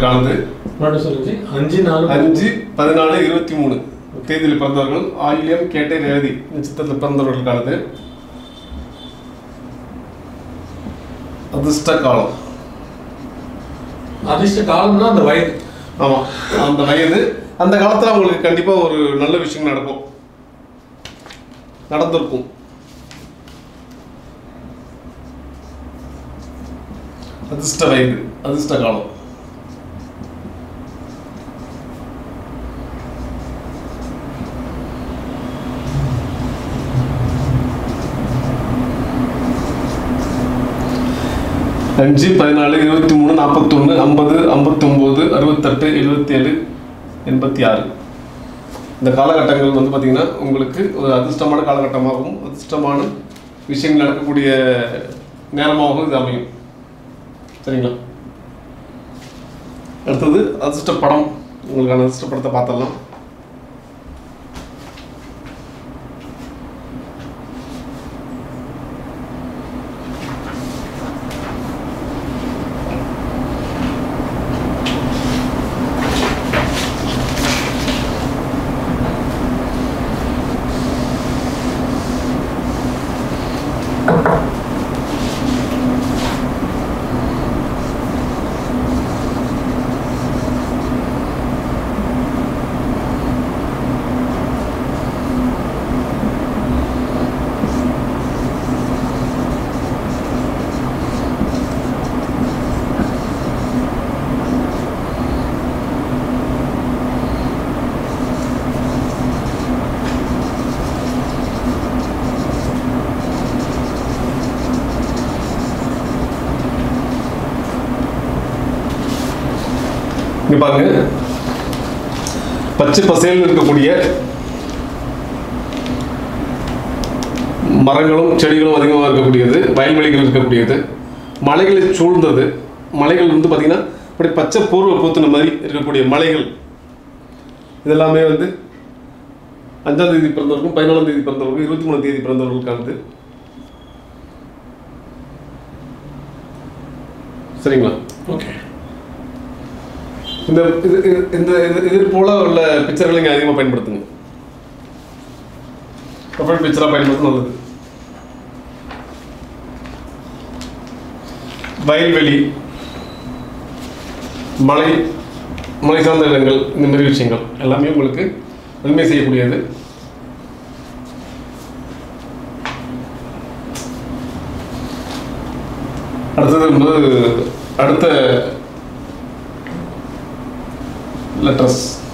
பிறந்தவர்களுக்கானது மறுபடியும் சொல்லுங்க அஞ்சு நாலு அஞ்சு பதினாலு இருபத்தி மூணு தேதியில் பிறந்தவர்கள் ஆயில்யம் கேட்டை ரேவதி நட்சத்திரத்தில் பிறந்தவர்களுக்கானது அதிர்ஷ்ட காலம் அதிர்ஷ்ட காலம்னா அந்த வயது ஆமாம் அந்த வயது அந்த காலத்தில் அவங்களுக்கு கண்டிப்பாக ஒரு நல்ல விஷயம் நடக்கும் நடந்திருக்கும் அதிர்ஷ்ட வயது அதிர்ஷ்ட காலம் அஞ்சு பதினாலு இருபத்தி மூணு நாற்பத்தொன்று ஐம்பது ஐம்பத்தொம்போது அறுபத்தெட்டு எழுபத்தேழு எண்பத்தி ஆறு இந்த காலகட்டங்கள் வந்து பார்த்திங்கன்னா உங்களுக்கு ஒரு அதிர்ஷ்டமான காலகட்டமாகவும் அதிர்ஷ்டமான விஷயங்கள் நடக்கக்கூடிய நேரமாகவும் இது அமையும் சரிங்களா அடுத்தது அதிர்ஷ்ட படம் உங்களுக்கான அதிர்ஷ்ட படத்தை பார்த்துடலாம் இங்க பாருங்க பச்சை பசேல்னு இருக்கக்கூடிய மரங்களும் செடிகளும் அதிகமாக இருக்கக்கூடியது வயல்வெளிகள் இருக்கக்கூடியது மலைகளை சூழ்ந்தது மலைகள் வந்து பார்த்தீங்கன்னா அப்படி பச்சை பூர்வ பூத்துன மாதிரி இருக்கக்கூடிய மலைகள் இதெல்லாமே வந்து அஞ்சாம் தேதி பிறந்தவருக்கும் பதினாலாம் தேதி பிறந்தவருக்கும் இருபத்தி மூணாம் தேதி பிறந்தவர்களுக்கானது சரிங்களா ஓகே இந்த இது இது- இந்த இது இது போல உள்ள பிக்சர்களை நீங்கள் அதிகமாக பயன்படுத்துங்க ப்ரொஃபைல் பிக்சராக பயன்படுத்த நல்லது வயல்வெளி மலை மலை சார்ந்த இடங்கள் இந்த மாதிரி விஷயங்கள் எல்லாமே உங்களுக்கு நன்மை செய்யக்கூடியது அடுத்தது வந்து அடுத்த லெட்டர்ஸ்